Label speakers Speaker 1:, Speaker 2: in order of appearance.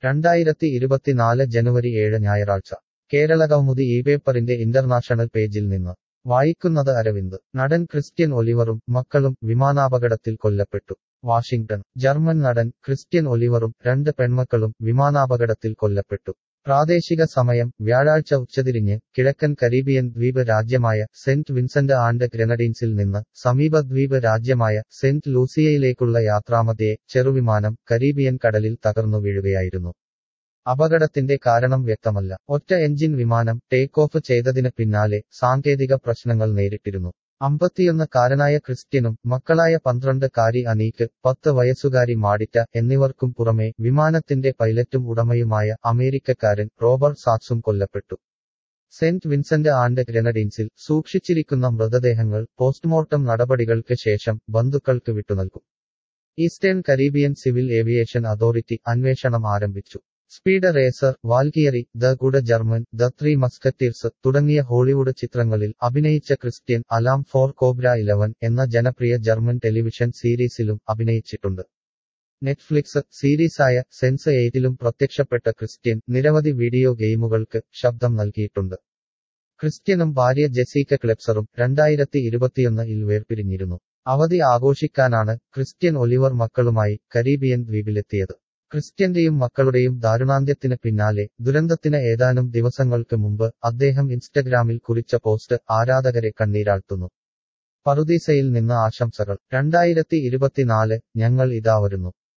Speaker 1: രണ്ടായിരത്തി ഇരുപത്തിനാല് ജനുവരി ഏഴ് ഞായറാഴ്ച കേരളകൗമുദി ഈ പേപ്പറിന്റെ ഇന്റർനാഷണൽ പേജിൽ നിന്ന് വായിക്കുന്നത് അരവിന്ദ് നടൻ ക്രിസ്ത്യൻ ഒലിവറും മക്കളും വിമാനാപകടത്തിൽ കൊല്ലപ്പെട്ടു വാഷിംഗ്ടൺ ജർമ്മൻ നടൻ ക്രിസ്ത്യൻ ഒലിവറും രണ്ട് പെൺമക്കളും വിമാനാപകടത്തിൽ കൊല്ലപ്പെട്ടു പ്രാദേശിക സമയം വ്യാഴാഴ്ച ഉച്ചതിരിഞ്ഞ് കിഴക്കൻ കരീബിയൻ ദ്വീപ് രാജ്യമായ സെന്റ് വിൻസെന്റ് ആൻഡ് ഗ്രനഡീൻസിൽ നിന്ന് സമീപ ദ്വീപ് രാജ്യമായ സെന്റ് ലൂസിയയിലേക്കുള്ള യാത്രാമധ്യേ ചെറുവിമാനം കരീബിയൻ കടലിൽ തകർന്നു വീഴുകയായിരുന്നു അപകടത്തിന്റെ കാരണം വ്യക്തമല്ല ഒറ്റ എഞ്ചിൻ വിമാനം ടേക്ക് ഓഫ് ചെയ്തതിന് പിന്നാലെ സാങ്കേതിക പ്രശ്നങ്ങൾ നേരിട്ടിരുന്നു അമ്പത്തിയൊന്ന് കാരനായ ക്രിസ്ത്യനും മക്കളായ പന്ത്രണ്ട് കാരി അനീക്ക് പത്ത് വയസ്സുകാരി മാഡിറ്റ എന്നിവർക്കും പുറമെ വിമാനത്തിന്റെ പൈലറ്റും ഉടമയുമായ അമേരിക്കക്കാരൻ റോബർട്ട് സാക്സും കൊല്ലപ്പെട്ടു സെന്റ് വിൻസെന്റ് ആൻഡ് ഗ്രനഡീൻസിൽ സൂക്ഷിച്ചിരിക്കുന്ന മൃതദേഹങ്ങൾ പോസ്റ്റ്മോർട്ടം നടപടികൾക്ക് ശേഷം ബന്ധുക്കൾക്ക് വിട്ടുനൽകും eastern Caribbean civil aviation authority അന്വേഷണം ആരംഭിച്ചു speed racer Valkyrie the good German the three musketeers തുടങ്ങിയ ഹോളിവുഡ് ചിത്രങ്ങളിൽ അഭിനയിച്ച Christian alarm for cobra eleven എന്ന ജനപ്രിയ ജർമ്മൻ ടെലിവിഷൻ സീരീസിലും അഭിനയിച്ചിട്ടുണ്ട് നെറ്റ്ഫ്ലിക്സ് സീരീസായ സെൻസ് എയ്റ്റിലും പ്രത്യക്ഷപ്പെട്ട ക്രിസ്ത്യൻ നിരവധി വീഡിയോ ഗെയിമുകൾക്ക് ശബ്ദം നൽകിയിട്ടുണ്ട് ക്രിസ്ത്യനും ഭാര്യ ജെസീക്ക ക്ലെപ്സറും രണ്ടായിരത്തി ഇരുപത്തിയൊന്നിൽ വേർപിരിഞ്ഞിരുന്നു അവധി ആഘോഷിക്കാനാണ് ക്രിസ്ത്യൻ ഒലിവർ മക്കളുമായി കരീബിയൻ ദ്വീപിലെത്തിയത് ക്രിസ്ത്യന്റെയും മക്കളുടെയും ദാരുണാന്ത്യത്തിന് പിന്നാലെ ദുരന്തത്തിന് ഏതാനും ദിവസങ്ങൾക്ക് മുമ്പ് അദ്ദേഹം ഇൻസ്റ്റഗ്രാമിൽ കുറിച്ച പോസ്റ്റ് ആരാധകരെ കണ്ണീരാഴ്ത്തുന്നു പറുദീസയിൽ നിന്ന് ആശംസകൾ രണ്ടായിരത്തി ഇരുപത്തിനാല് ഞങ്ങൾ ഇതാ വരുന്നു